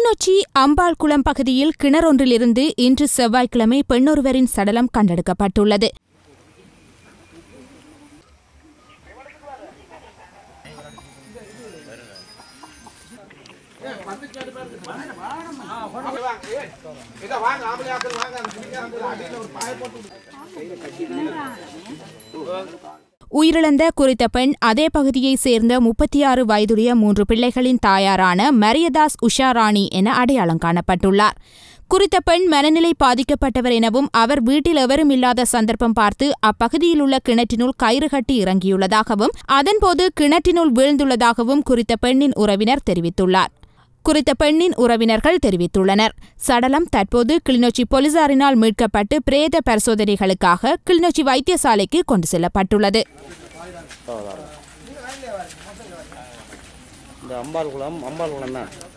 கிளிநொச்சி அம்பாள்குளம் பகுதியில் கிணறொன்றிலிருந்து இன்று செவ்வாய்க்கிழமை பெண்ணொருவரின் சடலம் கண்டெடுக்கப்பட்டுள்ளது உயிரிழந்த குறித்த பெண் அதே பகுதியைச் சேர்ந்த முப்பத்தி ஆறு வயதுடைய மூன்று பிள்ளைகளின் தாயாரான மரியதாஸ் உஷாராணி என அடையாளம் காணப்பட்டுள்ளார் குறித்த பெண் மனநிலை பாதிக்கப்பட்டவர் எனவும் அவர் வீட்டில் எவரும் இல்லாத சந்தர்ப்பம் பார்த்து அப்பகுதியில் உள்ள கிணற்றினுள் கயிறு கட்டி இறங்கியுள்ளதாகவும் அதன்போது கிணற்றினுள் வீழ்ந்துள்ளதாகவும் குறித்த பெண்ணின் உறவினர் தெரிவித்துள்ளார் குறித்த பெண்ணின் உறவினர்கள் தெரிவித்துள்ளனர் சடலம் தற்போது கிளிநொச்சி போலீசாரினால் மீட்கப்பட்டு பிரேத பரிசோதனைகளுக்காக கிளிநொச்சி வைத்தியசாலைக்கு கொண்டு செல்லப்பட்டுள்ளது இந்த அம்பாள் குளம் அம்பாள் குளம் தான்